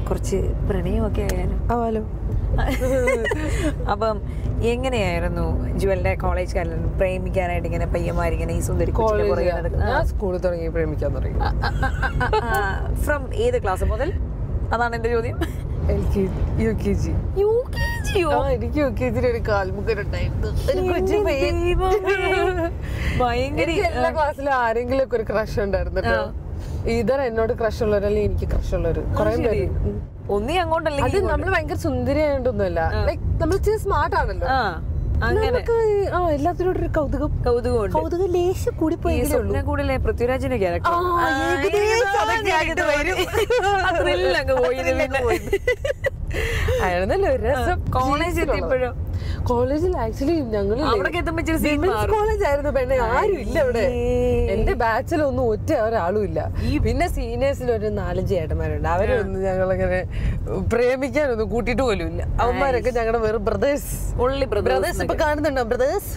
കുറച്ച് പ്രണയമൊക്കെ ആയാലും ആവാലോ അപ്പം എങ്ങനെയായിരുന്നു ജുവലിന്റെ കോളേജ് കാലം പ്രേമിക്കാനായിട്ട് ഇങ്ങനെ പയ്യന്മാരിങ്ങനെ ഈ സുന്ദരി കോളേജ് ഞാൻ സ്കൂളിൽ തുടങ്ങി പ്രേമിക്കാൻ തുടങ്ങി ഫ്രം ഏത് ക്ലാസ് മുതൽ അതാണ് എന്റെ ചോദ്യം L K G U K G U K ജിയോ ആ എനിക്ക് യു കെ ജിയിൽ ഒരു കാൽമുഖരുണ്ടായിരുന്നു ഒരു കൊച്ചു പയ്യൻ. ഭയങ്കര എനിക്ക് എല്ലാ ക്ലാസ്സിലും ആരെങ്കിലും ഒക്കെ ഒരു ക്രഷ് ഉണ്ടായിരുന്നു കേട്ടോ ഇതർ എന്നോട് ക്രഷ് ഉള്ളവർ അല്ലെങ്കിൽ എനിക്ക് ക്രഷ് ഉള്ളവർ കുറെ പേര് ഉം. ഒന്നീ അത് അങ്ങോട്ടല്ലെങ്കിൽ നമ്മൾ ഭയങ്കര സുന്ദരിയായോണ്ടൊന്നുമല്ല ലൈക് നമ്മൾ ഇച്ചിരി സ്മാർട്ട് ആണല്ലോ ആ അങ്ങനെ നമുക്ക് ആ എല്ലാത്തിനോടും ഒരു കൗതുകം കൗതുകമുണ്ട് കൗതുകം ലേശം കൂടി ഈ പോയെങ്കിലേ ഉള്ളൂ സ്വപ്ന കൂടിലെ പൃഥ്വിരാജിന്റെ ക്യാരക്ടർ ആ, ഏകദേശം അതൊക്കെ ആയിട്ട് വരും. ആയിരുന്നല്ലോ ഒരു രസം കോളേജ് എത്തിയപ്പോഴോ കോളേജിൽ ആക്ച്വലി ഞങ്ങൾ അവിടൊക്കെ എത്തുമ്പോ ഇച്ചിരി scene മാറും. കോളേജ് ആയിരുന്നു പെണ്ണെ ആരും ഇല്ല അവിടെ എന്റെ ബാച്ചിലൊന്നും ഒറ്റ ഒരാളും ഇല്ല പിന്നെ സീനിയേഴ്സിൽ ഒരു നാലഞ്ച് ചേട്ടന്മാരുണ്ട് അവരൊന്നും ഞങ്ങളങ്ങനെ പ്രേമിക്കാനൊന്നും കൂട്ടിയിട്ട് പോലും ഇല്ല അവന്മാരൊക്കെ ഞങ്ങളുടെ വെറും ബ്രദേഴ്സ് ഉള്ളി ബ്രദേഴ്സ് ബ്രദേഴ്സ് ഇപ്പൊ കാണുന്നുണ്ടോ ബ്രദേഴ്സ്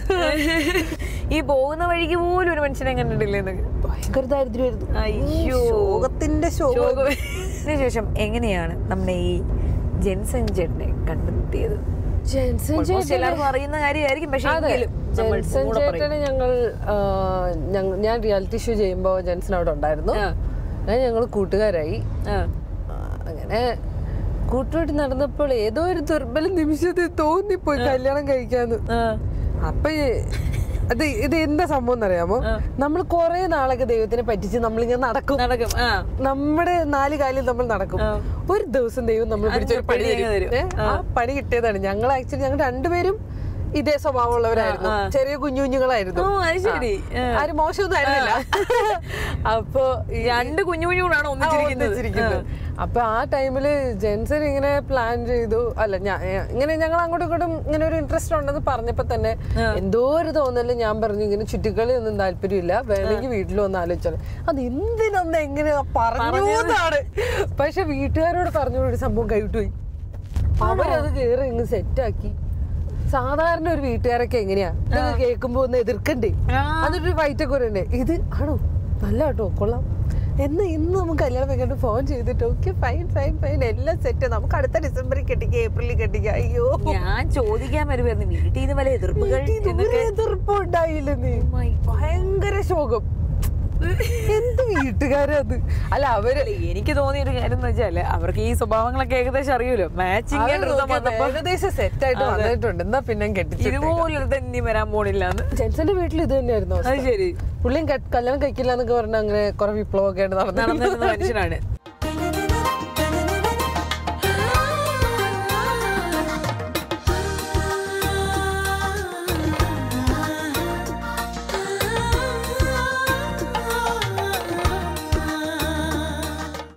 ഈ പോകുന്ന വഴിക്ക് പോലും ഒരു മനുഷ്യനെ കണ്ടിട്ടില്ലേ എന്നൊക്കെ ഭയങ്കര ദാരിദ്ര്യമായിരുന്നു അയ്യോ ശോകത്തിന്റെ ശോകം അതിനുശേഷം എങ്ങനെയാണ് നമ്മുടെ ഈ ജെൻസൻ ചേട്ടനെ കണ്ടെത്തിയത് ജെൻസൺ Almost എല്ലാവർക്കും അറിയുന്ന കാര്യമായിരിക്കും പക്ഷെ അതെ എങ്കിലും നമ്മൾ ജെൻസൺ ഒന്നുകൂടെ പറയും. ചേട്ടനെ ഞങ്ങൾ ആ, ഞങ്ങ- ഞാൻ റിയാലിറ്റി ഷോ ചെയ്യുമ്പോൾ ജെൻസൺ അവിടെ ഉണ്ടായിരുന്നു ആ. അങ്ങനെ ഞങ്ങൾ കൂട്ടുകാരായി ആ. ആ, അങ്ങനെ കൂട്ടുകാരി നടന്നപ്പോൾ ഏതോ ഒരു ദുർബല നിമിഷത്തിൽ തോന്നിപ്പോയി കല്യാണം കഴിക്കാന്ന് ആ. അപ്പൊ ഈ- അത് ഇത് എന്താ സംഭവം എന്നറിയാമോ നമ്മൾ കുറെ നാളൊക്കെ ദൈവത്തിനെ പറ്റിച്ച് നമ്മളിങ്ങനെ നടക്കും നടക്കും ആ നമ്മുടെ നാല് കാലിൽ നമ്മൾ നടക്കും ഒരു ദിവസം ദൈവം നമ്മൾ പിടിച്ചൊരു പണി പണി അങ്ങ് തരും തരും. ഏ? ആ പണി കിട്ടിയതാണ് ഞങ്ങൾ ആക്ച്വലി ഞങ്ങൾ രണ്ടുപേരും ഇതേ സ്വഭാവമുള്ളവരായിരുന്നു ചെറിയ കുഞ്ഞു കുഞ്ഞുങ്ങളായിരുന്നു ഓ അത് ശരി ആ. ആരും മോശമൊന്നും ആയിരുന്നില്ല അപ്പൊ ഈ രണ്ട് കുഞ്ഞു കുഞ്ഞുകൂടാണ് ആ, ഒന്നിച്ചിരിക്കുന്നത് ഒന്നിച്ചിരിക്കുന്നത്. അപ്പൊ ആ ടൈമില് ജെൻസൺ ഇങ്ങനെ പ്ലാൻ ചെയ്തു അല്ല ഞാൻ ഇങ്ങനെ ഞങ്ങൾ അങ്ങോട്ടും ഇങ്ങോട്ടും ഇങ്ങനെ ഒരു ഇൻട്രസ്റ്റ് ഉണ്ടെന്ന് പറഞ്ഞപ്പോ തന്നെ എന്തോ ഒരു തോന്നല് ഞാൻ പറഞ്ഞു ഇങ്ങനെ ചുറ്റിക്കളി ഒന്നും താല്പര്യമില്ല വേണമെങ്കിൽ വീട്ടിൽ വന്ന് ആലോചിച്ചാൽ അത് എന്തിനൊന്ന് എങ്ങനെ പറഞ്ഞു എന്നാണ് പക്ഷെ വീട്ടുകാരോട് പറഞ്ഞു ഒരു സംഭവം കൈവിട്ടുപോയി അവരത് കേറി ഇങ്ങ് സെറ്റാക്കി സാധാരണ ഒരു വീട്ടുകാരൊക്കെ എങ്ങനെയാ ഇതൊക്കെ കേൾക്കുമ്പോ ഒന്ന് എതിർക്കണ്ടേ ആ. എന്നിട്ട് ഫൈറ്റ് ഒക്കെ വരണ്ടേ ഇത് ആണോ നല്ല കേട്ടോ കൊള്ളാം എന്നാ ഇന്ന് നമുക്ക് കല്യാണം വെക്കാണ്ട് ഫോൺ ചെയ്തിട്ട് ഓക്കെ ഫൈൻ ഫൈൻ ഫൈൻ എല്ലാം സെറ്റ് നമുക്ക് അടുത്ത ഡിസംബറിൽ കെട്ടിക്കുക ഏപ്രിലിൽ കെട്ടിക്കുക അയ്യോ ഞാൻ ചോദിക്കാൻ വരുമായിരുന്നു വീട്ടിൽ നിന്ന് വല്ല എതിർപ്പുകൾ ഒരു എതിർപ്പുണ്ടായില്ല നീ my ഭയങ്കര ശോകം എന്ത് വീട്ടുകാരാ അത് അല്ല അവര് അല്ല, എനിക്ക് തോന്നിയ ഒരു കാര്യം എന്ന് വെച്ചാല് അവർക്ക് ഈ സ്വഭാവങ്ങളൊക്കെ ഏകദേശം അറിയൂലോ മാച്ചിങ് അവര് നോക്കിയപ്പോ ഏകദേശം സെറ്റ് ആയിട്ട് വന്നിട്ടുണ്ട് എന്നാ പിന്നെ കെട്ടിച്ചു ഇതുപോലൊരു തന്നെ വരാൻ പോണില്ല എന്ന് ജെൻസന്റെ വീട്ടിൽ ഇത് തന്നെയായിരുന്നു അത് ശരി പുള്ളിയും കെ- കല്യാണം കഴിക്കില്ല എന്നൊക്കെ പറഞ്ഞ അങ്ങനെ കുറെ വിപ്ലവമൊക്കെ ആയിട്ട് നടന്നു നടന്നിരുന്ന മനുഷ്യനാണ്